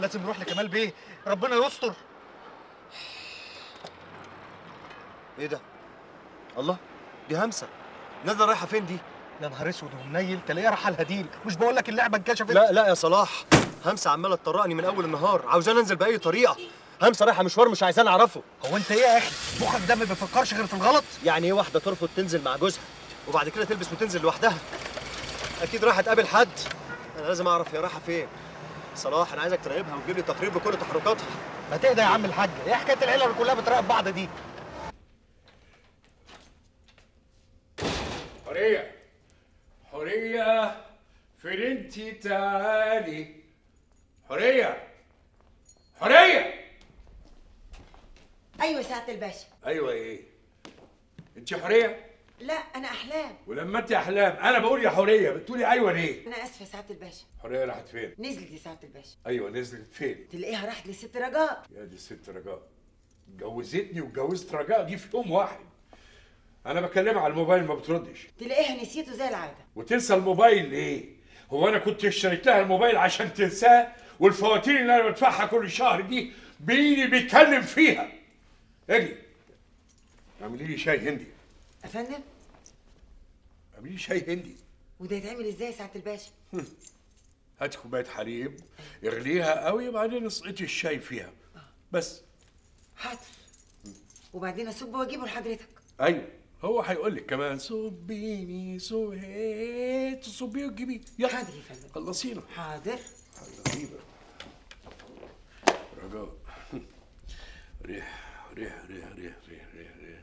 لازم نروح لكمال بيه ربنا يستر ايه ده الله دي همسه نازله رايحه فين دي يا نهار اسود ومنيل تلاقيها رايحه الهديل مش بقول لك اللعبه انكشفت لا لا يا صلاح همسه عماله تطرقني من اول النهار عاوزاني انزل باي طريقه همسه رايحه مشوار مش عايزاني اعرفه هو انت ايه يا اخي مخك ده ما بيفكرش غير في الغلط يعني ايه واحده ترفض تنزل مع جوزها وبعد كده تلبس وتنزل لوحدها اكيد رايحه تقابل حد انا لازم اعرف هي رايحه فين صلاح انا عايزك تراقبها وتجيب لي تقرير بكل تحركاتها ما تهدى يا عم الحاج ايه حكايه العيله اللي كلها بتراقب بعض دي حورية حورية فين انتي تعالي حورية حورية ايوه سعاده الباشا ايوه ايه انتي حورية لا انا احلام ولما انت احلام انا بقول يا حورية بتقولي ايوه ليه انا اسفه سعاده الباشا حورية راحت فين نزلت يا سعاده الباشا ايوه نزلت فين تلاقيها راحت لست رجاء يا دي الست رجاء جوزتني واتجوزت رجاء دي في يوم واحد انا بكلمها على الموبايل ما بتردش تلاقيها نسيته زي العاده وتنسى الموبايل ليه؟ هو انا كنت اشتريت لها الموبايل عشان تنساه والفواتير اللي انا بدفعها كل شهر دي بايدي بيتكلم فيها. اجي اعملي لي شاي هندي، افندم اعملي لي شاي هندي، وده يتعمل ازاي يا سعاده الباشا هاتي كوبايه حليب اغليها قوي بعدين اسقطي الشاي فيها. بس حاضر وبعدين اصب واجيبه لحضرتك ايوه هو هيقول لك كمان صبيني صبي تصبيه وتجيبيه يلا حاضر يا فندم خلصينا حاضر غريبة رجاء ريح ريح ريح ريح ريح ريح ريح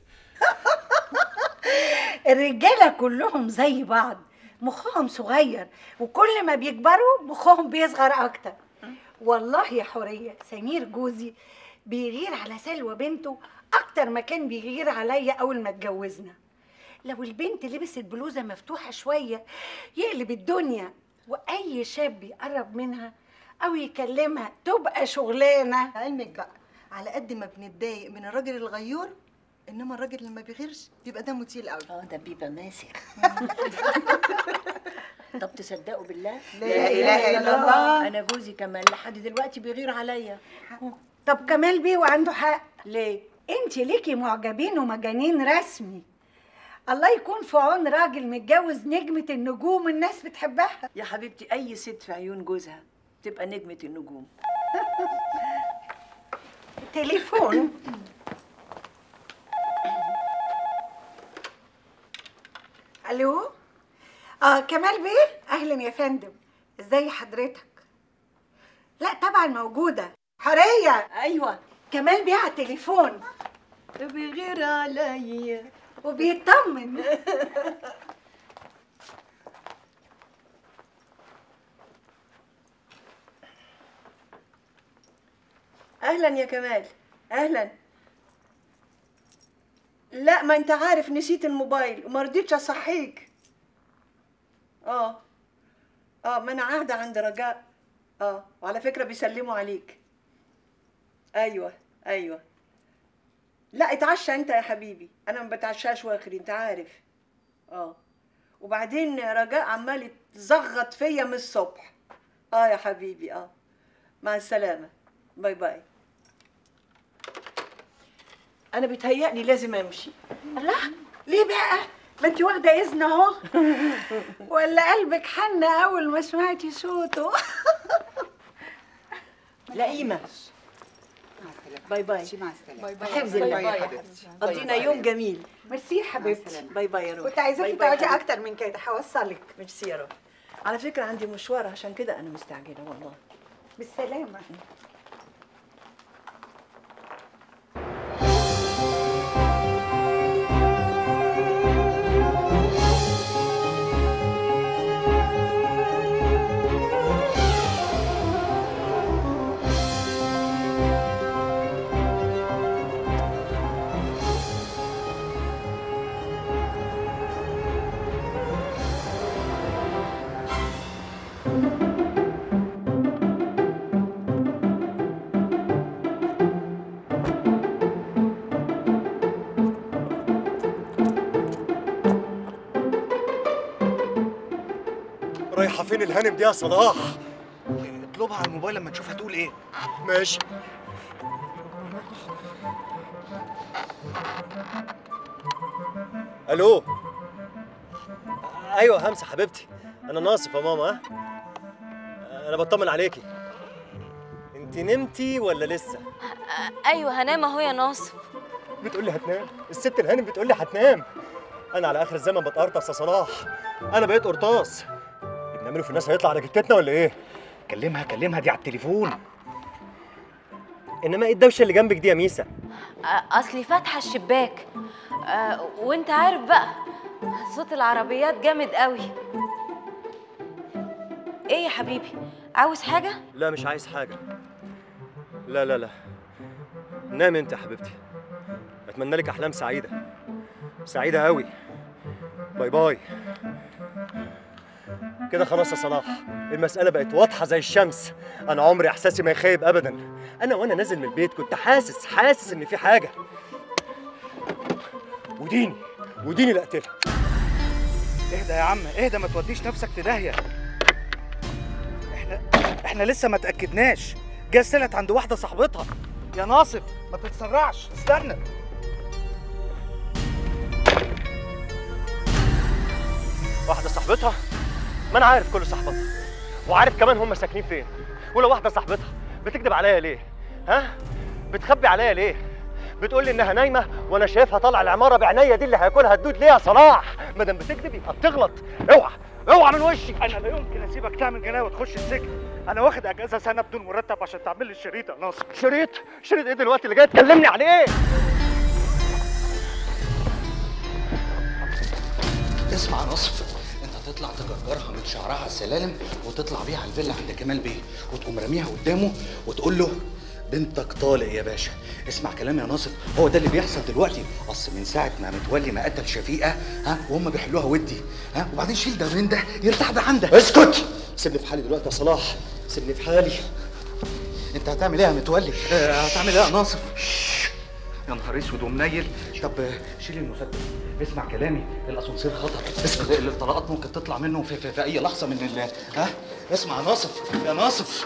الرجاله كلهم زي بعض مخهم صغير وكل ما بيكبروا مخهم بيصغر اكتر والله يا حوريه سمير جوزي بيغير على سلوى بنته اكتر ما كان بيغير عليا اول ما اتجوزنا لو البنت لبست بلوزه مفتوحه شويه يقلب الدنيا واي شاب يقرب منها او يكلمها تبقى شغلانه علمك بقى على قد ما بنتضايق من الراجل الغيور انما الراجل اللي ما بيغيرش بيبقى دمه تقيل قوي اه ده بيبقى ماسخ طب تصدقوا بالله لا إله إلا الله. انا جوزي كمان لحد دلوقتي بيغير عليا طب كمال بيه وعنده حق ليه انت ليكي معجبين ومجانين رسمي الله يكون في عون راجل متجوز نجمة النجوم الناس بتحبها يا حبيبتي اي ست في عيون جوزها تبقى نجمة النجوم تليفون الو اه كمال بيه اهلا يا فندم ازاي حضرتك لا طبعا موجوده حوريه ايوه كمال بيه على التليفون بيغير عليا وبيطمن اهلا يا كمال اهلا لا ما انت عارف نسيت الموبايل وما رضيتش اصحيك اه اه ما انا قاعده عند رجاء اه وعلى فكره بيسلموا عليك ايوه ايوه لا اتعشى انت يا حبيبي انا ما بتعشاش واخري انت عارف اه وبعدين رجاء عمال تزغط فيا من الصبح اه يا حبيبي اه مع السلامه باي باي انا بيتهيألي لازم امشي الله ليه بقى ما انت واخده اذن اهو ولا قلبك حن اول ما سمعتي صوته لئيمه باي باي مع السلامه بحفظ الله قضينا يوم جميل ميرسي يا حبيبتي باي باي يا روحي كنت عايزاكي باي باي تقعدي حبيبتي. اكتر من كده هوصلك ميرسي يا روحي على فكره عندي مشوار عشان كده انا مستعجله والله بالسلامه رايحه فين الهانم دي يا صلاح اطلبها على الموبايل لما تشوف هتقول ايه ماشي الو ايوه همسه حبيبتي انا ناصف يا ماما ها انا بطمن عليكي انت نمتي ولا لسه ايوه هنام اهو يا ناصف بتقول لي هتنام الست الهانم بتقول لي هتنام انا على اخر الزمن بتقرطس يا صلاح انا بقيت قرطاس اللي بنعمله في الناس هيطلع على جتتنا ولا ايه كلمها كلمها دي على التليفون انما ايه الدوشه اللي جنبك دي يا ميسا أ- اصلي فاتحه الشباك أه، وانت عارف بقى صوت العربيات جامد قوي ايه يا حبيبي عاوز حاجه لا مش عايز حاجه لا لا لا نام انت يا حبيبتي اتمنى لك احلام سعيده سعيده قوي باي باي كده خلاص يا صلاح المسألة بقت واضحة زي الشمس أنا عمري إحساسي ما يخيب أبدا أنا وأنا نازل من البيت كنت حاسس حاسس إن في حاجة وديني وديني اللي أقتلها اهدى يا عم اهدى ما توديش نفسك في داهيه احنا احنا لسه ما تاكدناش جاز طلعت عند واحده صاحبتها يا ناصف ما تتسرعش استنى واحدة صاحبتها ما أنا عارف كل صاحبتها وعارف كمان هم ساكنين فين ولو واحدة صاحبتها بتكذب عليا ليه؟ ها؟ بتخبي عليا ليه؟ بتقول لي انها نايمه وانا شايفها طالعه العماره بعينيا دي اللي هياكلها الدود ليه يا صلاح؟ ما دام بتكذب يبقى بتغلط اوعى اوعى من وشي انا لا يمكن اسيبك تعمل جنايه وتخش السجن انا واخد اجازه سنه بدون مرتب عشان تعمل لي الشريط يا ناصر شريط شريط ايه دلوقتي اللي جاي تكلمني عليه؟ اسمع يا نصف انت هتطلع تجرجرها من شعرها على السلالم وتطلع بيها على الفيلا عند كمال بيه وتقوم راميها قدامه وتقول له بنتك طالق يا باشا اسمع كلامي يا ناصف هو ده اللي بيحصل دلوقتي اصل من ساعه ما متولي ما قتل شفيقه ها وهم بيحلوها ودي ها وبعدين شيل ده من ده يرتاح ده عندك اسكت سيبني في حالي دلوقتي يا صلاح سيبني في حالي انت هتعمل ايه يا متولي آه، هتعمل ايه يا ناصف يا نهار اسود ومنيل طب شيل المسدس اسمع كلامي الاسانسير خطر اسمع الطلقات ممكن تطلع منه في, في, في اي لحظه من ال ها اسمع يا ناصف يا ناصف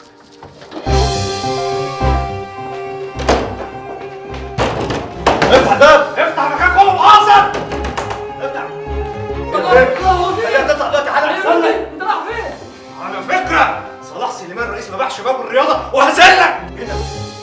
افتح الباب افتح مكان كله محاصر افتح خليها تطلع دلوقتي حالا استنى انت رايح فين؟ على فكرة صلاح سليمان رئيس مباح شباب الرياضة وهزلك هنا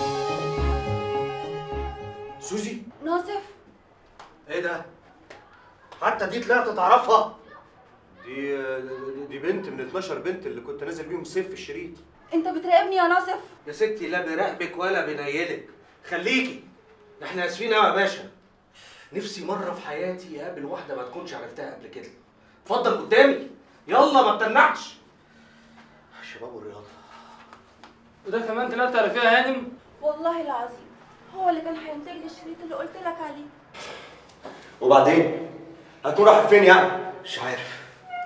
سوزي ناصف ايه ده؟ حتى دي طلعت تعرفها؟ دي دي بنت من 12 بنت اللي كنت نازل بيهم صيف في الشريط انت بتراقبني يا ناصف يا ستي لا براقبك ولا بنيلك خليكي احنا اسفين قوي يا باشا نفسي مره في حياتي اقابل واحده ما تكونش عرفتها قبل كده اتفضل قدامي يلا ما تتنعش شباب الرياضة وده كمان طلعت تعرفيها يا هانم والله العظيم هو اللي كان هينتج لي الشريط اللي قلت لك عليه وبعدين؟ هتكون رايح فين يعني؟ مش عارف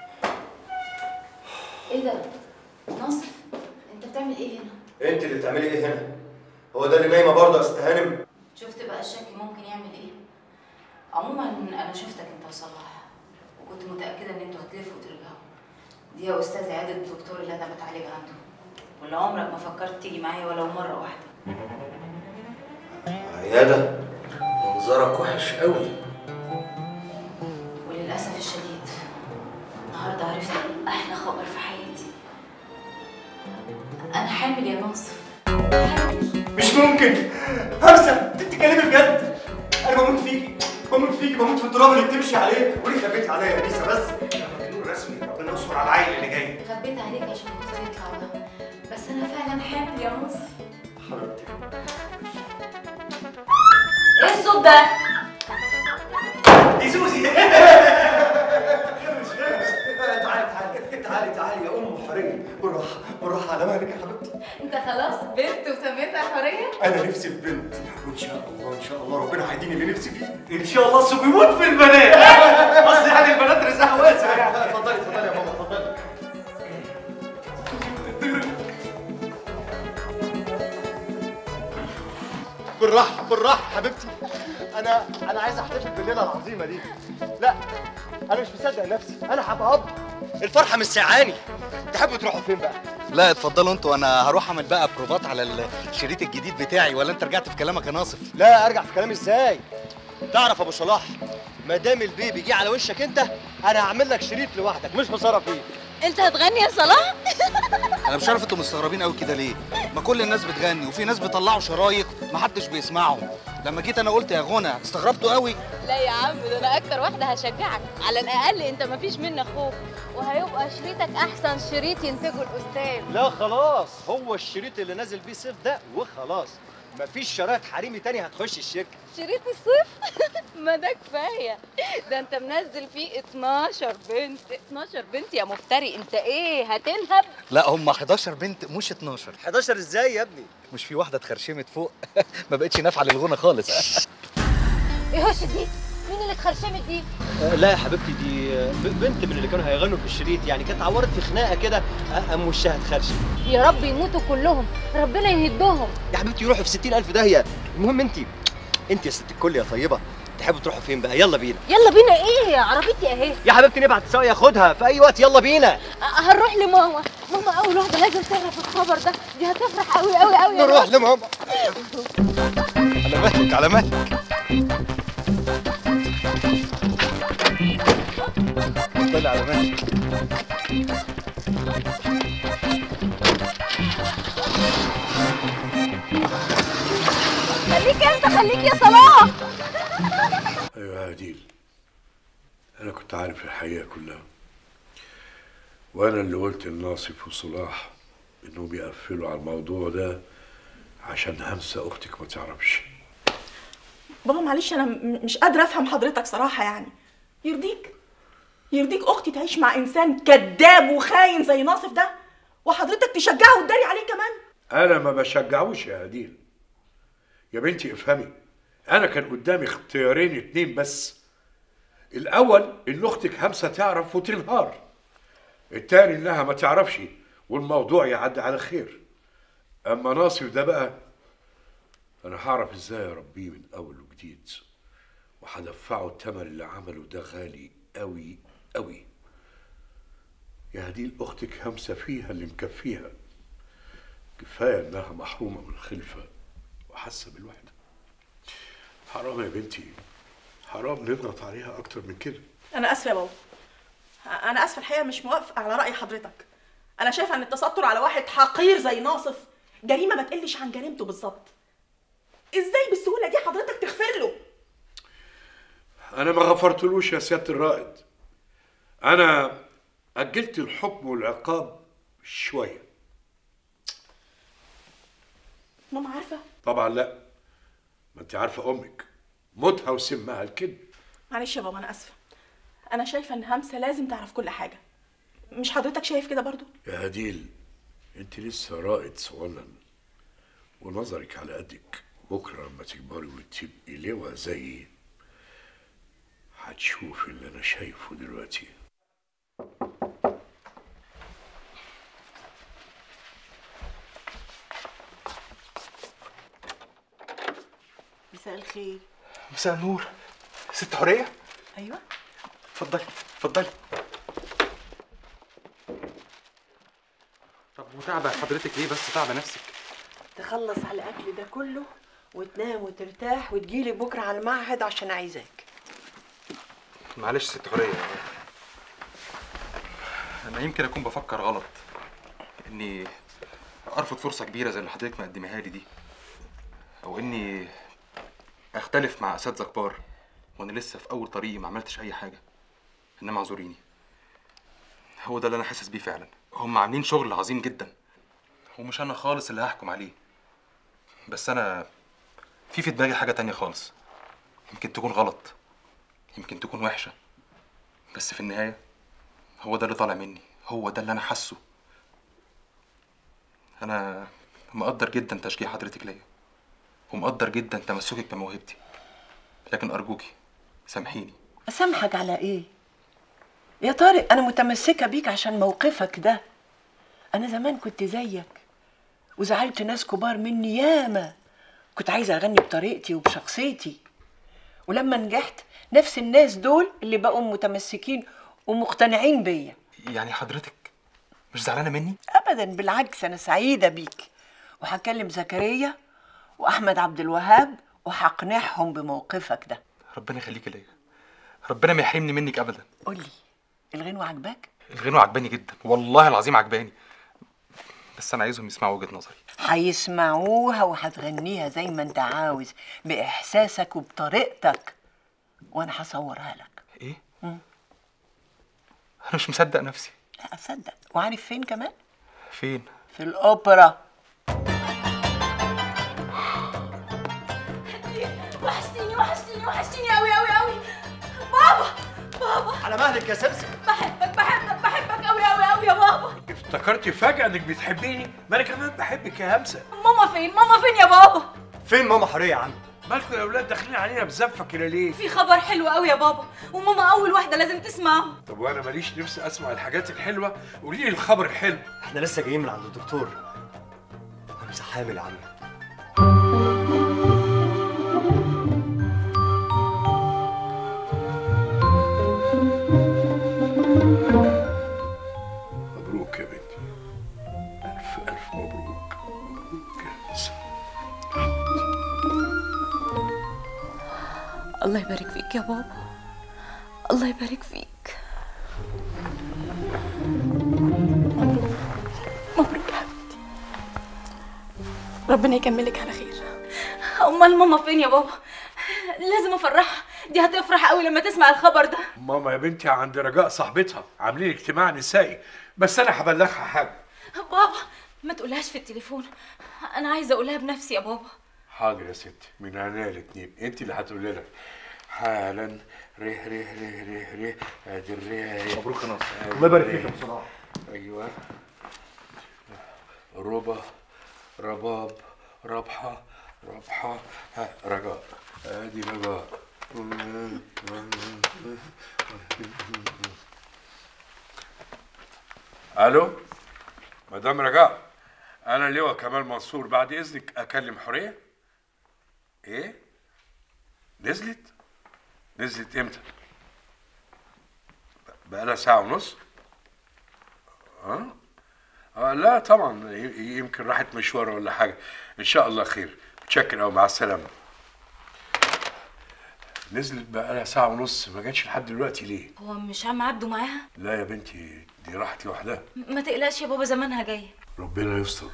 ايه ده ناصف انت بتعمل ايه هنا انت اللي بتعملي ايه هنا؟ هو ده اللي نايمة برضه يا ست هانم؟ شفت بقى الشك ممكن يعمل ايه عموما انا شفتك انت وصلاح وكنت متاكده ان انتوا هتلفوا وترجعوا دي يا استاذ عياده الدكتور اللي انا بتعالج عنده ولا عمرك ما فكرت تيجي معايا ولو مره واحده عياده منظرك وحش قوي وللاسف الشديد النهارده عرفت احلى خبر في حياتي انا حامل يا ناصف مش ممكن همسة انت بتتكلمي بجد انا بموت فيكي بموت فيكي بموت في التراب اللي بتمشي عليه وليه خبيتي عليا يا ميسا بس مجنون رسمي ربنا يستر على العيل اللي جاي خبيت عليك عشان كنت يطلع ده بس انا فعلا حامل يا ناصف حبيبتي ايه الصوت ده دي سوزي تعالي تعالي تعالي تعالي يا ام حريه بالراحه بالراحه على مهلك يا حبيبتي انت خلاص بنت وسميتها حوريه انا نفسي في بنت وان شاء الله ان شاء الله ربنا هيديني اللي نفسي فيه ان شاء الله سو بيموت في البنات اصل يعني البنات رزقها واسع يعني اتفضلي اتفضلي يا ماما اتفضلي بالراحه بالراحه حبيبتي انا انا عايز احتفل بالليله العظيمه دي لا انا مش مصدق نفسي انا هبقى اب الفرحه مش ساعاني تحبوا تروحوا فين بقى لا اتفضلوا انتوا انا هروح اعمل بقى بروفات على الشريط الجديد بتاعي ولا انت رجعت في كلامك يا ناصف لا ارجع في كلامي ازاي تعرف ابو صلاح ما دام البيبي جه على وشك انت انا هعمل لك شريط لوحدك مش خساره فيه انت هتغني يا صلاح انا مش عارف انتوا مستغربين قوي كده ليه ما كل الناس بتغني وفي ناس بيطلعوا شرايط محدش بيسمعهم لما جيت انا قلت يا غنى استغربتوا قوي لا يا عم ده انا اكتر واحده هشجعك على الاقل انت مفيش منك خوف وهيبقى شريطك احسن شريط ينتجه الاستاذ لا خلاص هو الشريط اللي نازل بيه صيف ده وخلاص مفيش شرايط حريمي تاني هتخش الشركه شريط الصيف ما ده كفايه ده انت منزل فيه 12 بنت 12 بنت يا مفتري انت ايه هتنهب لا هم 11 بنت مش 12 11 ازاي يا ابني مش في واحده اتخرشمت فوق ما بقتش نافعه للغنى خالص ايه هش دي مين اللي اتخرشمت دي لا يا حبيبتي دي ب- بنت من اللي كانوا هيغنوا في الشريط يعني كانت اتعورت في خناقه كده قام وشها اتخرشم يا رب يموتوا كلهم ربنا يهدهم يا حبيبتي يروحوا في 60000 داهيه المهم انت انت يا ست الكل يا طيبه تحبوا تروحوا فين بقى يلا بينا يلا بينا ايه عربيتي اهي يا حبيبتي نبعت سواق ياخدها في اي وقت يلا بينا أ- هنروح لماما ماما اول واحده لازم تعرف الخبر ده دي هتفرح قوي قوي قوي نروح لماما على مهلك على مهلك طلع على مهلك خليك انت خليك يا صلاح ايوه يا هديل انا كنت عارف الحقيقه كلها وانا اللي قلت لناصف وصلاح انهم يقفلوا على الموضوع ده عشان همسه اختك ما تعرفش بابا معلش انا م- مش قادره افهم حضرتك صراحه يعني يرضيك يرضيك اختي تعيش مع انسان كذاب وخاين زي ناصف ده وحضرتك تشجعه وتداري عليه كمان انا ما بشجعوش يا هديل يا بنتي افهمي انا كان قدامي اختيارين اتنين بس الاول ان اختك همسه تعرف وتنهار التاني انها ما تعرفش والموضوع يعدي على خير اما ناصف ده بقى انا هعرف ازاي اربيه من اول وجديد وهدفعه الثمن اللي عمله ده غالي قوي قوي يا هديل اختك همسه فيها اللي مكفيها كفايه انها محرومه من الخلفه وحاسه بالوحده حرام يا بنتي حرام نضغط عليها اكتر من كده انا اسفه يا بابا انا اسفه الحقيقه مش موافقه على راي حضرتك انا شايفه ان التستر على واحد حقير زي ناصف جريمه ما تقلش عن جريمته بالظبط ازاي بالسهوله دي حضرتك تغفر له انا ما غفرتلوش يا سياده الرائد انا اجلت الحكم والعقاب شويه ماما عارفه طبعا لا ما انت عارفه امك موتها وسمها الكذب معلش يا بابا انا اسفه انا شايفه ان همسه لازم تعرف كل حاجه مش حضرتك شايف كده برضو يا هديل انت لسه رائد صغنن ونظرك على قدك بكره لما تكبري وتبقي لواء زيي هتشوفي اللي انا شايفه دلوقتي مساء الخير مساء النور ست حورية ايوه اتفضلي اتفضلي طب وتعبة حضرتك ليه بس تعبة نفسك تخلص على الاكل ده كله وتنام وترتاح وتجيلي بكره على المعهد عشان عايزاك معلش ست حورية انا يمكن اكون بفكر غلط اني ارفض فرصة كبيرة زي اللي حضرتك مقدمها لي دي او اني اختلف مع اساتذة كبار وانا لسه في اول طريقي ما عملتش اي حاجة انما اعذريني هو ده اللي انا حاسس بيه فعلا هم عاملين شغل عظيم جدا ومش انا خالص اللي هحكم عليه بس انا في في دماغي حاجة تانية خالص يمكن تكون غلط يمكن تكون وحشة بس في النهاية هو ده اللي طالع مني هو ده اللي انا حاسه انا مقدر جدا تشجيع حضرتك ليا ومقدر جدا تمسكك بموهبتي لكن ارجوكي سامحيني اسامحك على ايه يا طارق انا متمسكه بيك عشان موقفك ده انا زمان كنت زيك وزعلت ناس كبار مني ياما كنت عايزه اغني بطريقتي وبشخصيتي ولما نجحت نفس الناس دول اللي بقوا متمسكين ومقتنعين بيا يعني حضرتك مش زعلانه مني ابدا بالعكس انا سعيده بيك وهكلم زكريا واحمد عبد الوهاب وهقنعهم بموقفك ده ربنا يخليكي ليا ربنا ما يحرمني منك ابدا قول لي الغنوه عجباك الغنوه عجباني جدا والله العظيم عجباني بس انا عايزهم يسمعوا وجهه نظري هيسمعوها وهتغنيها زي ما انت عاوز باحساسك وبطريقتك وانا هصورها لك ايه مم. انا مش مصدق نفسي لا اصدق وعارف فين كمان فين في الاوبرا وحشتيني وحشتيني وحشتيني قوي قوي قوي بابا بابا على مهلك يا سمسم بحبك بحبك بحبك قوي قوي قوي يا بابا افتكرتي فجأة انك بتحبيني ما انا كمان بحبك يا همسة ماما فين ماما فين يا بابا فين ماما حوريه يا عم مالكم يا اولاد داخلين علينا بزفة كده ليه في خبر حلو قوي يا بابا وماما اول واحده لازم تسمعه طب وانا ماليش نفسي اسمع الحاجات الحلوة قولي لي الخبر الحلو احنا لسه جايين من عند الدكتور همسه حامل يا عم مبروك يا بنتي الف الف مبروك مبروك يا همسة الله يبارك فيك يا بابا الله يبارك فيك مبروك يا حبيبتي ربنا يكملك على خير امال ماما فين يا بابا لازم افرحها دي هتفرح قوي لما تسمع الخبر ده ماما يا بنتي عند رجاء صاحبتها عاملين اجتماع نسائي بس انا هبلغها حاجة بابا ما تقولهاش في التليفون انا عايزه اقولها بنفسي يا بابا حاضر يا ستي من عينيا الاتنين انت اللي هتقولي لها حالا ريه ريه ريه ريه ريه ادي الريه مبروك يا ناصر. الله يبارك فيك يا أبو صلاح. ايوه ربا رباب ربحة ربحة ها رجاء ادي رجاء الو مدام رجاء انا لواء كمال منصور بعد اذنك اكلم حوريه ايه نزلت نزلت امتى بقالها ساعه ونص اه اه لا طبعا ي- يمكن راحت مشوار ولا حاجه ان شاء الله خير متشكر قوي مع السلامه نزلت بقالها ساعه ونص ما جاتش لحد دلوقتي ليه هو مش عم عبده معاها لا يا بنتي دي راحت لوحدها ما تقلقش يا بابا زمانها جايه ربنا يستر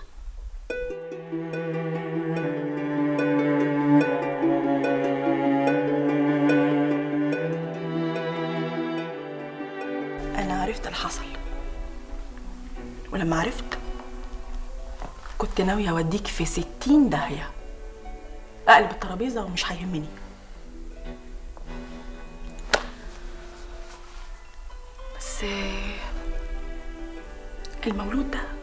انا عرفت اللي حصل ولما عرفت كنت ناوية اوديك في ستين داهية اقلب الترابيزة ومش هيهمني بس المولود ده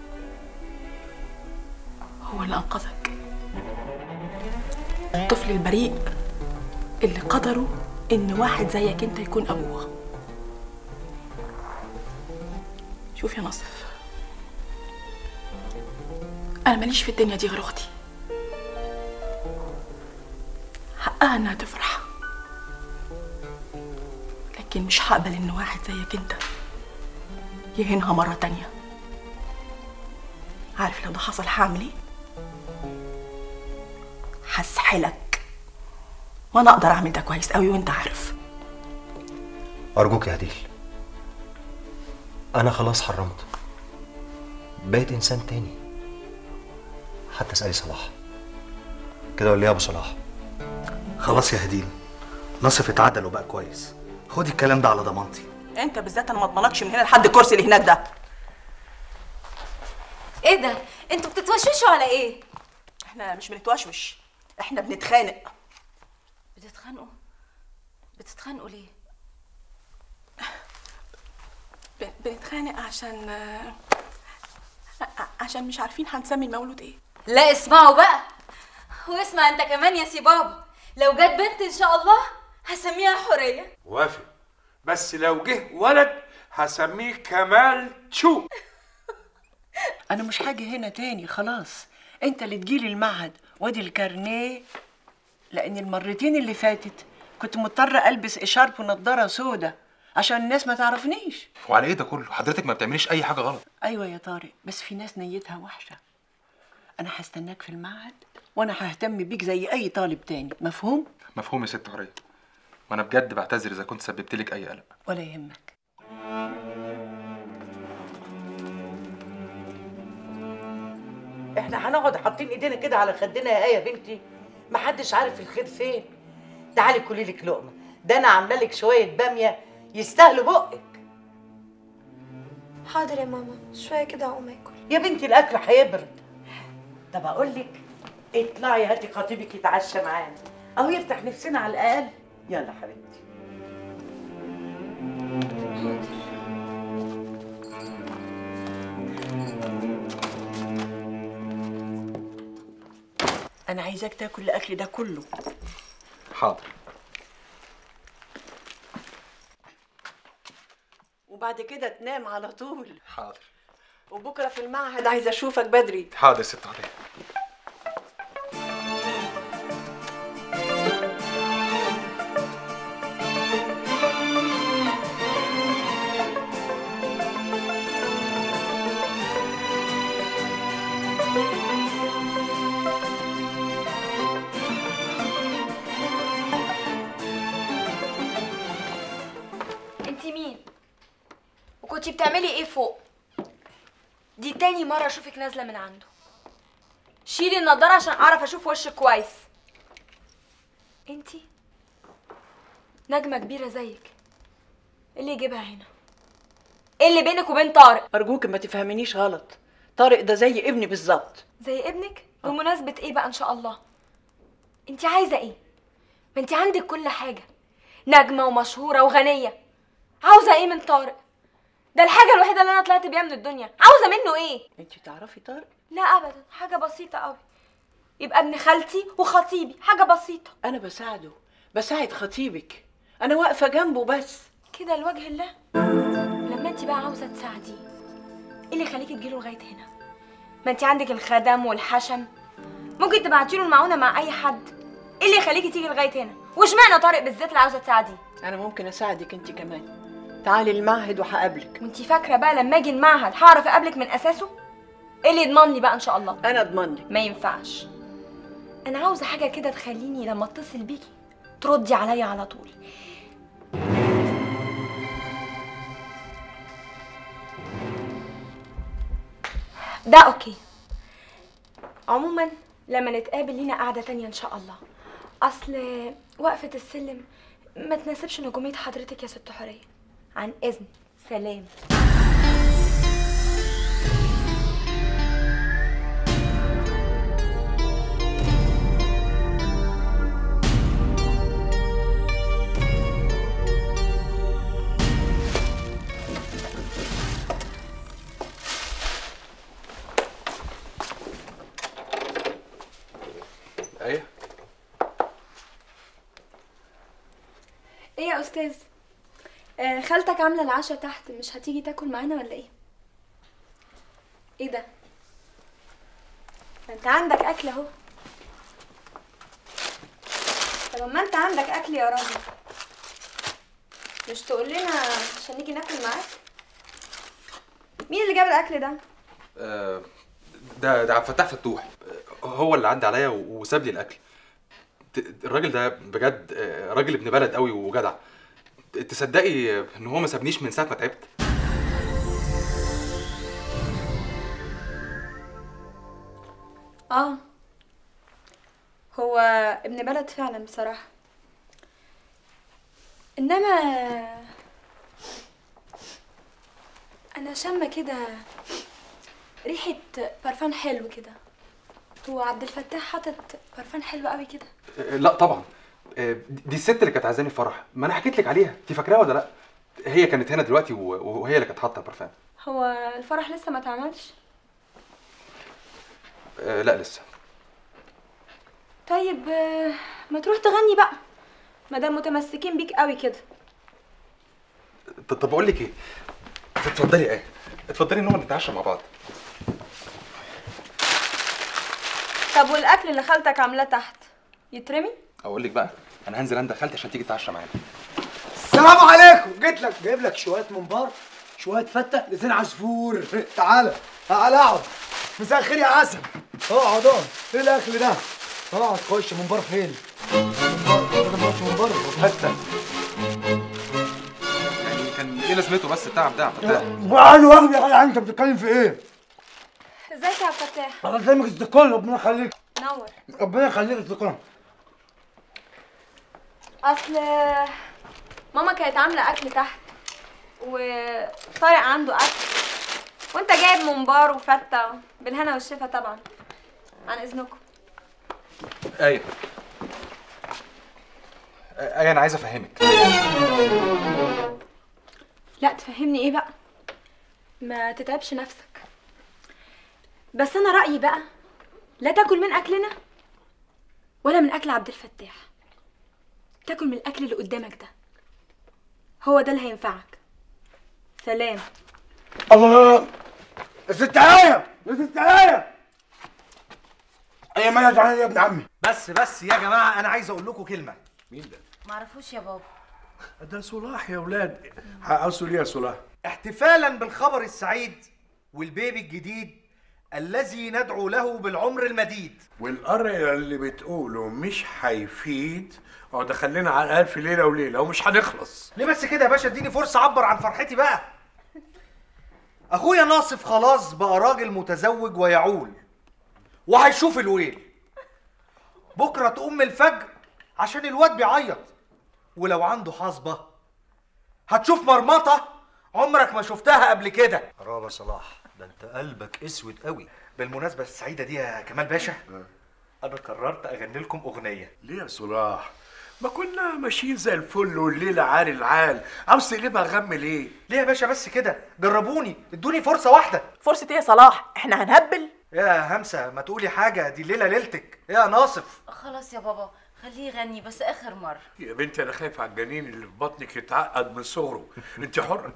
هو اللي انقذك الطفل البريء اللي قدره ان واحد زيك انت يكون ابوه شوف يا نصف انا ماليش في الدنيا دي غير اختي حقها انها تفرح لكن مش هقبل ان واحد زيك انت يهينها مرة تانية عارف لو ده حصل هعمل ايه هسحلك وانا اقدر اعمل ده كويس قوي وانت عارف أرجوك يا هديل أنا خلاص حرمت بقيت إنسان تاني حتى اسألي صلاح كده ولا إيه يا أبو صلاح خلاص يا هديل نصف اتعدل وبقى كويس خدي الكلام ده على ضمانتي انت بالذات انا ما اضمنكش من هنا لحد الكرسي اللي هناك ده ايه ده انتوا بتتوشوشوا على ايه احنا مش بنتوشوش احنا بنتخانق بتتخانقوا بتتخانقوا ليه ب- بنتخانق عشان ع- عشان مش عارفين هنسمي المولود ايه لا اسمعوا بقى واسمع انت كمان يا سي بابا لو جت بنت ان شاء الله هسميها حوريه وافق بس لو جه ولد هسميه كمال تشو انا مش حاجه هنا تاني خلاص انت اللي تجيلي المعهد وادي الكارنيه لان المرتين اللي فاتت كنت مضطره البس اشارب ونضاره سودا عشان الناس ما تعرفنيش وعلى ايه ده كله حضرتك ما بتعمليش اي حاجه غلط ايوه يا طارق بس في ناس نيتها وحشه انا هستناك في المعهد وانا ههتم بيك زي اي طالب تاني مفهوم مفهوم يا ست حوريه ما انا بجد بعتذر اذا كنت سببت لك اي قلق ولا يهمك احنا هنقعد حاطين ايدينا كده على خدنا يا ايه يا بنتي محدش عارف الخير فين تعالي كلي لك لقمه ده انا عامله لك شويه باميه يستاهلوا بقك حاضر يا ماما شوية كده أقوم آكل يا بنتي الاكل هيبرد طب اقول لك اطلعي هاتي خطيبك يتعشى معانا اهو يفتح نفسنا على الاقل يلا حبيبتي انا عايزاك تاكل الاكل ده كله حاضر وبعد كده تنام على طول حاضر وبكره في المعهد عايزه اشوفك بدري حاضر يا ست حوريه انتي مين؟ وكنتي بتعملي ايه فوق؟ دي تاني مرة اشوفك نازلة من عنده شيلي النضارة عشان اعرف اشوف وشك كويس انتي نجمة كبيرة زيك ايه اللي يجيبها هنا؟ ايه اللي بينك وبين طارق؟ ارجوك ما تفهمنيش غلط طارق ده زي ابني بالظبط زي ابنك؟ بمناسبة ايه بقى ان شاء الله؟ انتي عايزة ايه؟ ما انتي عندك كل حاجة نجمة ومشهورة وغنية عاوزة ايه من طارق؟ ده الحاجة الوحيدة اللي انا طلعت بيها من الدنيا عاوزة منه ايه؟ انت تعرفي طارق لا ابدا حاجة بسيطة قوي يبقى ابن خالتي وخطيبي حاجة بسيطة انا بساعده بساعد خطيبك انا واقفه جنبه بس كده لوجه الله لما انت بقى عاوزة تساعديه ايه اللي يخليكي تجيله لغاية هنا؟ ما انت عندك الخدم والحشم ممكن تبعتيله المعونة مع اي حد ايه اللي يخليكي تيجي لغاية هنا؟ واشمعنى طارق بالذات اللي عاوزة تساعديه؟ انا ممكن اساعدك انت كمان تعالي المعهد وهقابلك وانتي فاكرة بقى لما اجي المعهد هعرف اقابلك من اساسه؟ ايه اللي يضمن لي بقى ان شاء الله؟ انا اضمن لك ما ينفعش انا عاوزة حاجة كده تخليني لما اتصل بيكي تردي عليا على طول ده اوكي عموما لما نتقابل لينا قعدة تانية ان شاء الله اصل وقفة السلم ما تناسبش نجومية حضرتك يا ست حورية عن اذن سلام ايه ايه يا استاذ آه خالتك عامله العشاء تحت مش هتيجي تاكل معانا ولا ايه ايه ده ما انت عندك اكل اهو طب ما انت عندك اكل يا راجل مش تقول لنا عشان نيجي ناكل معاك مين اللي جاب الاكل ده آه، ده ده عبد الفتاح فتوح آه، هو اللي عدى عليا و- وساب لي الاكل ت- الراجل ده بجد آه، راجل ابن بلد قوي وجدع تصدقي ان هو ما سابنيش من ساعه ما تعبت اه هو ابن بلد فعلا بصراحة انما انا شامة كده ريحة برفان حلو كده هو عبد الفتاح حاطط برفان حلو قوي كده آه، لا طبعا آه، دي الست اللي كانت عايزاني الفرح ما انا حكيت لك عليها انت فاكراها ولا لا هي كانت هنا دلوقتي و- وهي اللي كانت حاطه البرفان هو الفرح لسه ما اتعملش آه، لا لسه طيب آه، ما تروح تغني بقى مادام متمسكين بيك قوي كده طب طب اقول لك ايه اتفضلي ايه اتفضلي نقعد نتعشى مع بعض طب والاكل اللي خالتك عاملاه تحت يترمي اقول لك بقى انا هنزل عند خالتي عشان تيجي تتعشى معانا السلام عليكم جيت لك جايب لك شويه ممبار شويه فته لسان عصفور تعالى تعالى اقعد مساء الخير يا عسل اقعد اقعد ايه الاكل ده اقعد خش ممبار فين ممبار انا ما ممبار فته يعني كان ايه لازمته بس التعب ده يا عبد الفتاح وعن وهم يا جدع انت بتتكلم في ايه؟ ازيك يا عبد الفتاح انا كلامك استقال ربنا يخليك نور ربنا يخليك استقال اصل ماما كانت عامله اكل تحت وطارق عنده اكل وانت جايب ممبار وفته بالهنا والشفا طبعا عن اذنكم ايه ايه انا عايز افهمك لا تفهمني ايه بقى ما تتعبش نفسك بس انا رايي بقى لا تاكل من اكلنا ولا من اكل عبد الفتاح تاكل من الاكل اللي قدامك ده هو ده اللي هينفعك سلام الله يا ست آية يا ست آية يا مالك تعالى يا ابن عمي بس بس يا جماعه انا عايز اقول لكم كلمه مين ده؟ معرفوش يا بابا ده صلاح يا ولاد اصل ايه يا صلاح؟ احتفالا بالخبر السعيد والبيبي الجديد الذي ندعو له بالعمر المديد والقرع اللي بتقوله مش هيفيد اه ده خلينا على الاقل في ليله وليله ومش هنخلص ليه بس كده يا باشا اديني فرصه اعبر عن فرحتي بقى اخويا ناصف خلاص بقى راجل متزوج ويعول وهيشوف الويل بكره تقوم من الفجر عشان الواد بيعيط ولو عنده حصبه هتشوف مرمطه عمرك ما شفتها قبل كده برافو يا صلاح ده انت قلبك اسود قوي بالمناسبه السعيده دي يا كمال باشا انا قررت اغني لكم اغنيه ليه يا صلاح؟ ما كنا ماشيين زي الفل والليله عال العال عاوز تقلبها غم ليه؟ ليه يا باشا بس كده جربوني ادوني فرصه واحده فرصة ايه يا صلاح؟ احنا هنهبل؟ يا همسه ما تقولي حاجه دي ليله ليلتك يا ناصف خلاص يا بابا خليه يغني بس اخر مره يا بنتي انا خايف على الجنين اللي في بطنك يتعقد من صغره انت حره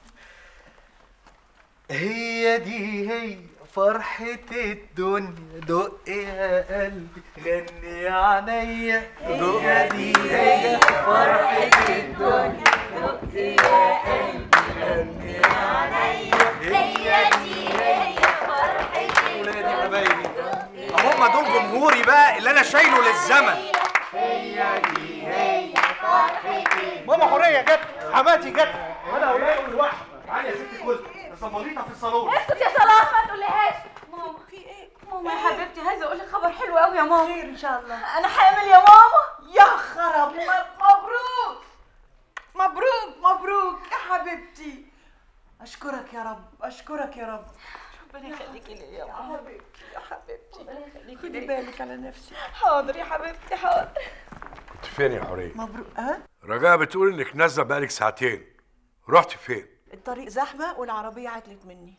هي دي هي فرحة الدنيا دق يا قلبي غني يا عينيا هي دي هي فرحة الدنيا دق يا قلبي غني يا عينيا هي دي هي فرحة ولادي حبايبي هم دول جمهوري بقى اللي انا شايله للزمن هي دي هي فرحة ماما حوريه جت حماتي جت وانا اولاد لوحدي تعالي يا ست كل الزماليطه في الصالون اسكت يا صلاح ما تقوليهاش ماما في ايه ماما يا حبيبتي عايزه اقول لك خبر حلو قوي يا ماما خير ان شاء الله انا حامل يا ماما يا خراب مبروك مبروك مبروك يا حبيبتي اشكرك يا رب اشكرك يا رب ربنا يخليكي لي يا يا ماما حبيبتي يا حبيبتي ربنا يخليكي خدي لي. بالك على نفسك حاضر يا حبيبتي حاضر كنت فين يا حوريه؟ مبروك ها رجاء بتقول انك نازله بقالك ساعتين رحت فين؟ الطريق زحمه والعربيه عطلت مني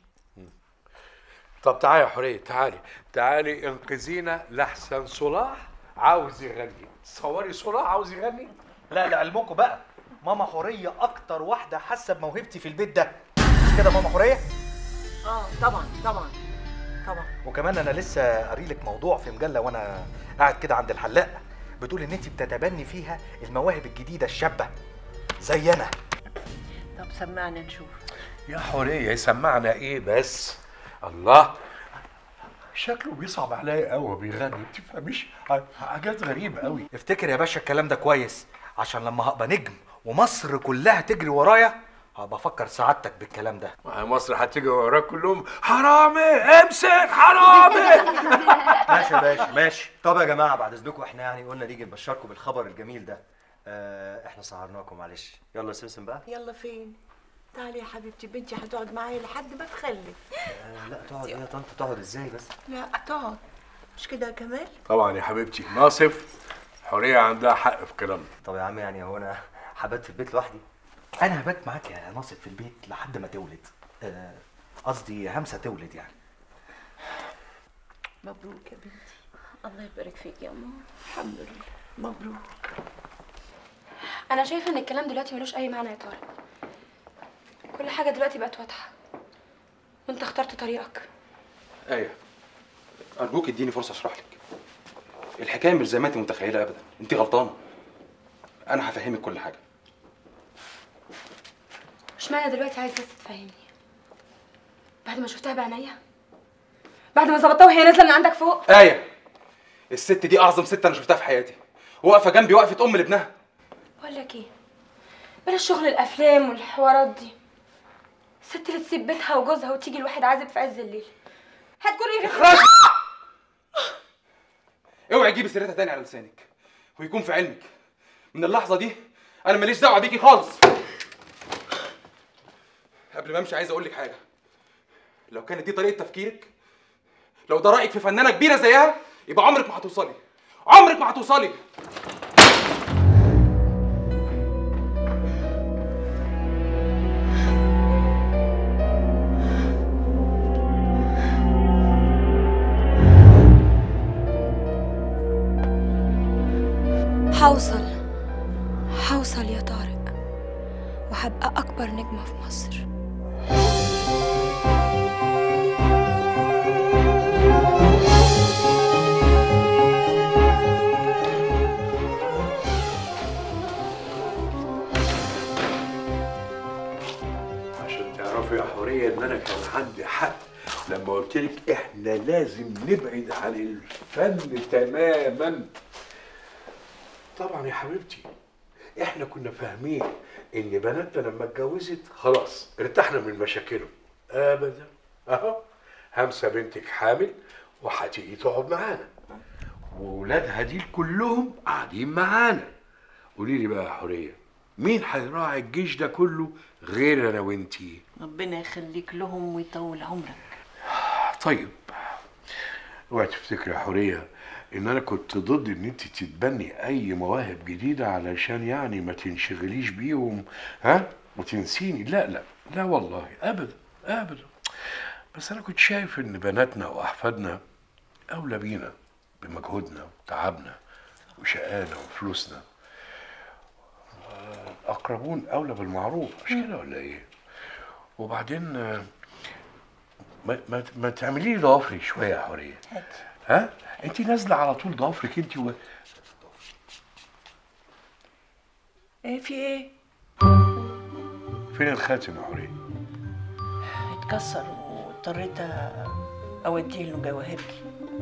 طب تعالي يا حوريه تعالي تعالي انقذينا لحسن صلاح عاوز يغني تصوري صلاح عاوز يغني؟ لا لعلمكم بقى ماما حوريه اكتر واحده حاسه بموهبتي في البيت ده مش كده ماما حوريه اه طبعا طبعا طبعا وكمان انا لسه قاري لك موضوع في مجله وانا قاعد كده عند الحلاق بتقول ان انت بتتبني فيها المواهب الجديده الشابه زي انا طب سمعنا نشوف يا حوريه يسمعنا ايه بس؟ الله شكله بيصعب عليا قوي بيغني ما بتفهميش حاجات غريبه قوي افتكر يا باشا الكلام ده كويس عشان لما هبقى نجم ومصر كلها تجري ورايا هبقى افكر سعادتك بالكلام ده مصر هتيجي وراك كلهم حرامي امسك حرامي ماشي يا باشا ماشي طب يا جماعه بعد اذنكم احنا يعني قلنا نيجي نبشركم بالخبر الجميل ده آه احنا سهرناكم معلش يلا يا سمسم بقى يلا فين تعالي يا حبيبتي بنتي هتقعد معايا لحد ما تخلف آه لا تقعد ايه يا طنط تقعد ازاي بس لا تقعد مش كده يا كمال طبعا يا حبيبتي ناصف حوريه عندها حق في كلامها طب يا عم يعني هو انا حبات في البيت لوحدي انا هبات معاك يا ناصف في البيت لحد ما تولد آه، قصدي همسه تولد يعني مبروك يا بنتي الله يبارك فيك يا ماما الحمد لله مبروك انا شايفه ان الكلام دلوقتي ملوش اي معنى يا طارق كل حاجه دلوقتي بقت واضحه وانت اخترت طريقك ايه ارجوك اديني فرصه اشرح لك الحكايه مش زي ما انت متخيله ابدا انت غلطانه انا هفهمك كل حاجه اشمعنى دلوقتي عايز بس تفهمني بعد ما شفتها بعينيا بعد ما ظبطتها وهي نازله من عندك فوق آية الست دي أعظم ست أنا شفتها في حياتي واقفة جنبي وقفة أم لابنها بقول لك ايه بلاش شغل الافلام والحوارات دي الست اللي تسيب بيتها وجوزها وتيجي الواحد عازب في عز الليل هتكون ايه اخرجي اوعي تجيبي سيرتها تاني على لسانك ويكون في علمك من اللحظة دي أنا ماليش دعوة بيكي خالص قبل ما أمشي عايز أقول لك حاجة لو كانت دي طريقة تفكيرك لو ده رأيك في فنانة كبيرة زيها يبقى عمرك ما هتوصلي عمرك ما هتوصلي هوصل هوصل يا طارق وهبقى اكبر نجمه في مصر عشان تعرفي يا حورية ان انا كان عندي حق لما قلت لك احنا لازم نبعد عن الفن تماما طبعا يا حبيبتي احنا كنا فاهمين ان بناتنا لما اتجوزت خلاص ارتحنا من مشاكلهم ابدا اهو همسه بنتك حامل وهتيجي تقعد معانا وولادها دي كلهم قاعدين معانا قولي لي بقى يا حوريه مين هيراعي الجيش ده كله غير انا وانتي ربنا يخليك لهم ويطول عمرك طيب اوعي تفتكري يا حوريه ان انا كنت ضد ان انت تتبني اي مواهب جديده علشان يعني ما تنشغليش بيهم ها وتنسيني لا لا لا والله ابدا ابدا بس انا كنت شايف ان بناتنا واحفادنا اولى بينا بمجهودنا وتعبنا وشقانا وفلوسنا الاقربون اولى بالمعروف مش كده ولا ايه وبعدين آه، ما, ما, ما تعملي لي ضوافري شويه يا حوريه ها انت نازله على طول ضوافرك انت و... ايه في ايه فين الخاتم يا حوريه اتكسر واضطريت اوديه له جواهرجي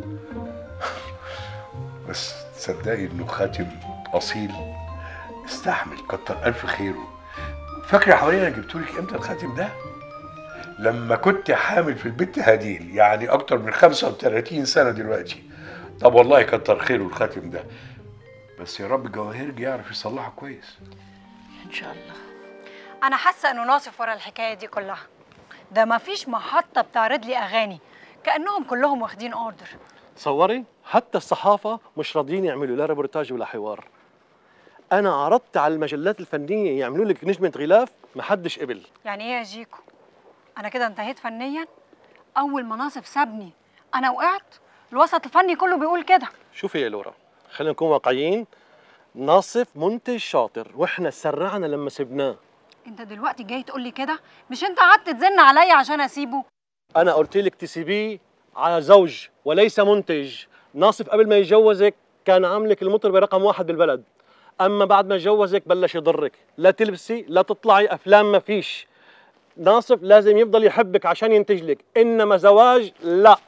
بس تصدقي انه خاتم اصيل استحمل كتر الف خيره فاكره يا حوريه انا جبتولك امتى الخاتم ده لما كنت حامل في البت هديل يعني اكتر من 35 سنه دلوقتي طب والله كتر خيره الخاتم ده بس يا رب جواهرجي يعرف يصلحه كويس ان شاء الله انا حاسه انه ناصف ورا الحكايه دي كلها ده مفيش محطه بتعرض لي اغاني كانهم كلهم واخدين اوردر تصوري حتى الصحافة مش راضيين يعملوا لا ريبورتاج ولا حوار أنا عرضت على المجلات الفنية يعملوا لك نجمة غلاف محدش قبل يعني ايه يا جيكو انا كده انتهيت فنيا اول ما ناصف سابني انا وقعت الوسط الفني كله بيقول كده شوفي يا لورا خلينا نكون واقعيين ناصف منتج شاطر واحنا سرعنا لما سبناه انت دلوقتي جاي تقول لي كده مش انت قعدت تزن عليا عشان اسيبه انا قلت لك تسيبيه على زوج وليس منتج ناصف قبل ما يتجوزك كان عاملك المطربة رقم واحد بالبلد اما بعد ما يتجوزك بلش يضرك لا تلبسي لا تطلعي افلام ما فيش ناصف لازم يفضل يحبك عشان ينتج لك انما زواج لا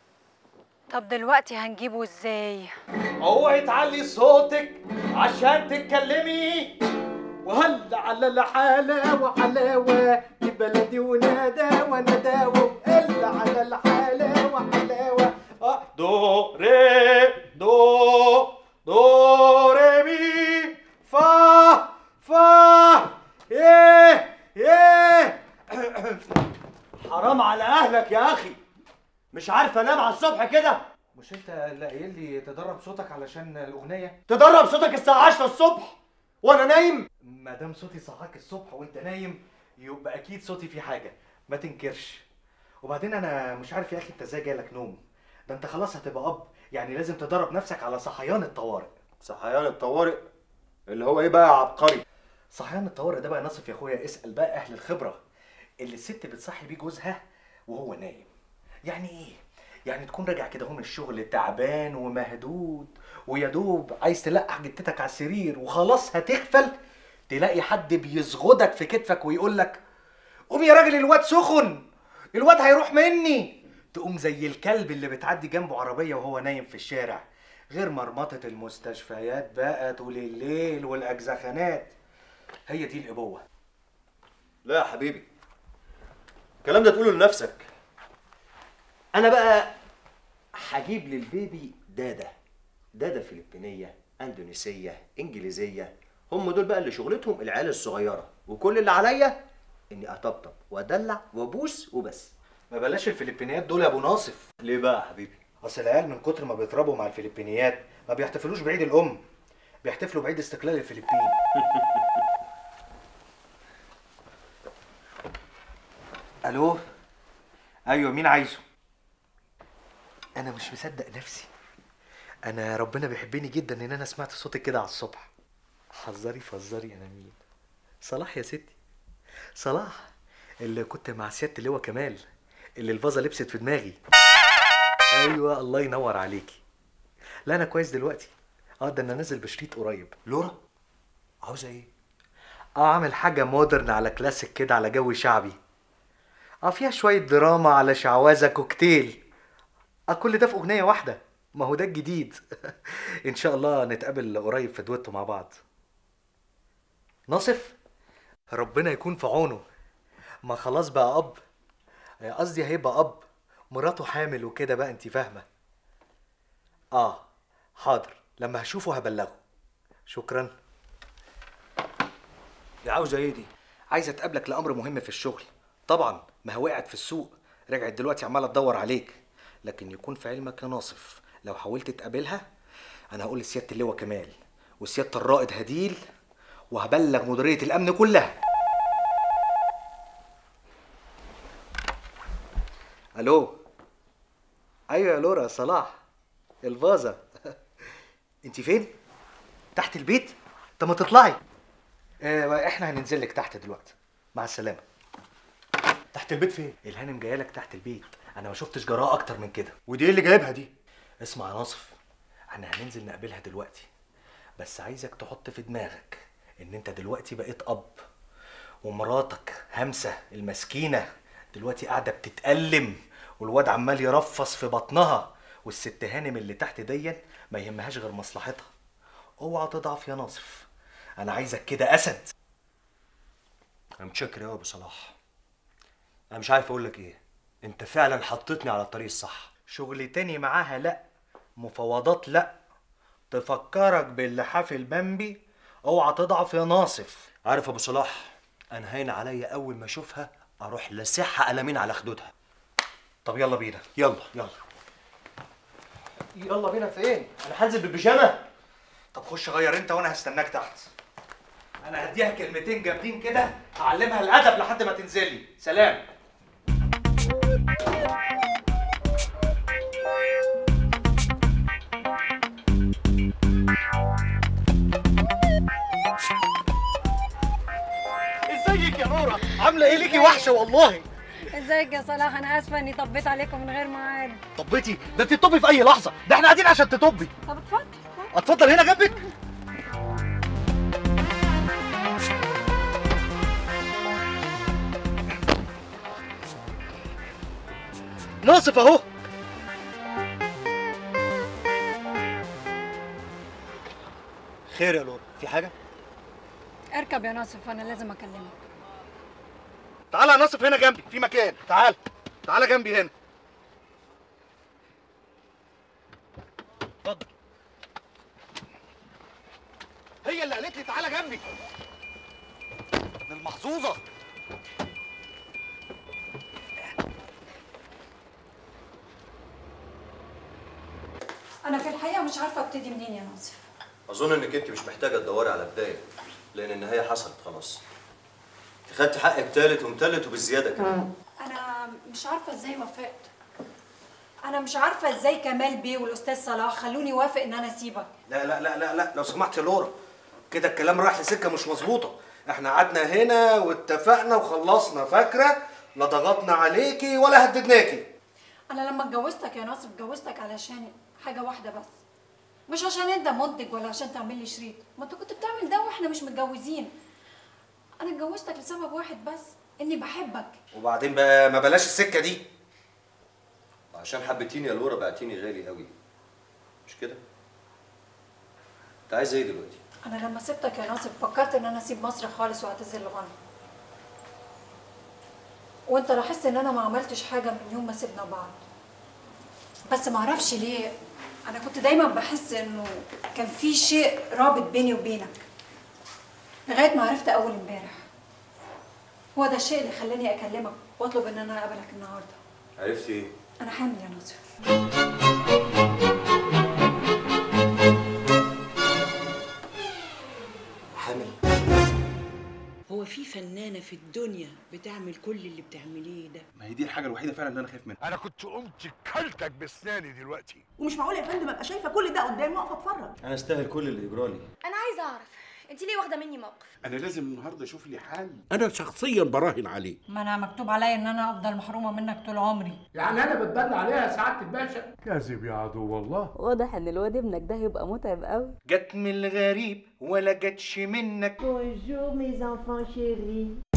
طب دلوقتي هنجيبه ازاي اوعي تعلي صوتك عشان تتكلمي وهلا على الحالة وحلاوة دي بلدي ونادى ونداوة هلا على الحالة وحلاوة آه، دو ري دو دو ري مي فا فا ايه ايه حرام على اهلك يا اخي مش عارف انام على الصبح كده مش انت اللي قايل لي تدرب صوتك علشان الاغنيه تدرب صوتك الساعه 10 الصبح وانا نايم ما دام صوتي صحاك الصبح وانت نايم يبقى اكيد صوتي فيه حاجه ما تنكرش وبعدين انا مش عارف يا اخي انت ازاي جالك نوم ده انت خلاص هتبقى اب يعني لازم تدرب نفسك على صحيان الطوارئ صحيان الطوارئ اللي هو ايه بقى يا عبقري صحيان الطوارئ ده بقى نصف يا اخويا اسال بقى اهل الخبره اللي الست بتصحي بيه جوزها وهو نايم يعني ايه يعني تكون راجع كده هو من الشغل تعبان ومهدود ويا دوب عايز تلقح جتتك على السرير وخلاص هتغفل تلاقي حد بيزغدك في كتفك ويقول لك قوم يا راجل الواد سخن الواد هيروح مني تقوم زي الكلب اللي بتعدي جنبه عربيه وهو نايم في الشارع غير مرمطه المستشفيات بقى طول الليل والاجزخانات هي دي الابوه لا يا حبيبي الكلام ده تقوله لنفسك انا بقى هجيب للبيبي دادا دادا فلبينيه اندونيسيه انجليزيه هم دول بقى اللي شغلتهم العيال الصغيره وكل اللي عليا اني اطبطب وادلع وابوس وبس ما بلاش الفلبينيات دول يا ابو ناصف ليه بقى يا حبيبي اصل العيال من كتر ما بيتربوا مع الفلبينيات ما بيحتفلوش بعيد الام بيحتفلوا بعيد استقلال الفلبين الو ايوه مين عايزه انا مش مصدق نفسي انا ربنا بيحبني جدا ان انا سمعت صوتك كده على الصبح حذري فزري انا مين صلاح يا ستي صلاح اللي كنت مع سياده اللواء كمال اللي الفازه لبست في دماغي ايوه الله ينور عليكي لا انا كويس دلوقتي اه ده انا نازل بشريط قريب لورا عاوزه ايه اه عامل حاجه مودرن على كلاسيك كده على جو شعبي اه فيها شويه دراما على شعوذه كوكتيل اه كل ده في اغنيه واحده ما هو ده الجديد ان شاء الله نتقابل قريب في دويتو مع بعض ناصف ربنا يكون في عونه ما خلاص بقى اب آه، قصدي هيبقى اب مراته حامل وكده بقى انت فاهمه اه حاضر لما هشوفه هبلغه شكرا دي عاوزه ايه دي عايزه تقابلك لامر مهم في الشغل طبعا ما هي وقعت في السوق رجعت دلوقتي عماله تدور عليك لكن يكون في علمك يا ناصف لو حاولت تقابلها انا هقول لسياده اللواء كمال وسياده الرائد هديل وهبلغ مديريه الامن كلها الو ايوه يا لورا يا صلاح الفازه انت فين تحت البيت طب ما تطلعي آه، احنا هننزل لك تحت دلوقتي مع السلامه تحت البيت فين الهانم جايه لك تحت البيت انا ما شفتش جراءه اكتر من كده ودي ايه اللي جايبها دي اسمع يا ناصف احنا هننزل نقابلها دلوقتي بس عايزك تحط في دماغك ان انت دلوقتي بقيت اب ومراتك همسه المسكينه دلوقتي قاعده بتتألم والواد عمال يرفص في بطنها والست هانم اللي تحت دي ما يهمهاش غير مصلحتها اوعى تضعف يا ناصف انا عايزك كده اسد انا متشكر قوي يا ابو صلاح انا مش عارف اقول لك ايه انت فعلا حطيتني على الطريق الصح شغل تاني معاها لا مفاوضات لا تفكرك باللحاف البمبي اوعى تضعف يا ناصف عارف يا ابو صلاح انا هين عليا اول ما اشوفها اروح لاسحها قلمين على خدودها طب يلا بينا يلا يلا يلا بينا فين انا هنزل بالبيجامه طب خش غير انت وانا هستناك تحت انا هديها كلمتين جامدين كده هعلمها الادب لحد ما تنزلي سلام ازيك يا نورة عامله ايه ليكي وحشه والله ازيك يا صلاح انا اسفه اني طبيت عليكم من غير ميعاد طبيتي ده انت تطبي في اي لحظه ده احنا قاعدين عشان تطبي طب اتفضل اتفضل هنا جنبك ناصف اهو خير يا لورا في حاجه اركب يا ناصف انا لازم اكلمك تعالى يا ناصف هنا جنبي في مكان تعال تعالى جنبي هنا اتفضل هي اللي قالت لي تعالى جنبي من المحظوظه انا في الحقيقه مش عارفه ابتدي منين يا ناصف اظن انك انت مش محتاجه تدوري على بدايه لان النهايه حصلت خلاص انت خدت حقك تالت ومتلت وبالزياده كمان انا مش عارفه ازاي وافقت انا مش عارفه ازاي كمال بيه والاستاذ صلاح خلوني وافق ان انا اسيبك لا لا لا لا لا لو سمحت يا لورا كده الكلام راح لسكه مش مظبوطه احنا قعدنا هنا واتفقنا وخلصنا فاكره لا ضغطنا عليكي ولا هددناكي انا لما اتجوزتك يا ناصف اتجوزتك علشان حاجه واحده بس مش عشان انت منتج ولا عشان تعمل لي شريط ما انت كنت بتعمل ده واحنا مش متجوزين انا اتجوزتك لسبب واحد بس اني بحبك وبعدين بقى ما بلاش السكه دي عشان حبيتيني يا لورا بعتيني غالي قوي مش كده انت عايزه ايه دلوقتي انا لما سبتك يا ناصر فكرت ان انا اسيب مصر خالص واعتزل الغنى وانت لاحظت ان انا ما عملتش حاجه من يوم ما سيبنا بعض بس ما اعرفش ليه انا كنت دايما بحس انه كان في شيء رابط بيني وبينك لغايه ما عرفت اول امبارح هو ده الشيء اللي خلاني اكلمك واطلب ان انا اقابلك النهارده عرفتي ايه انا حامل يا ناصر حامل هو في فنانة في الدنيا بتعمل كل اللي بتعمليه ده ما هي دي الحاجه الوحيده فعلا اللي انا خايف منها انا كنت قمت كلتك باسناني دلوقتي ومش معقول يا فندم ابقى شايفه كل ده قدامي واقفه اتفرج انا استاهل كل اللي يجرالي انا عايزه اعرف انت ليه واخده مني موقف انا لازم النهارده اشوف لي حل انا شخصيا براهن عليه ما انا مكتوب عليا ان انا افضل محرومه منك طول عمري يعني انا بتبنى عليها يا سعاده الباشا كاذب يا عدو والله واضح ان الواد ابنك ده هيبقى متعب قوي جت من الغريب ولا جتش منك Bonjour mes enfants chéris.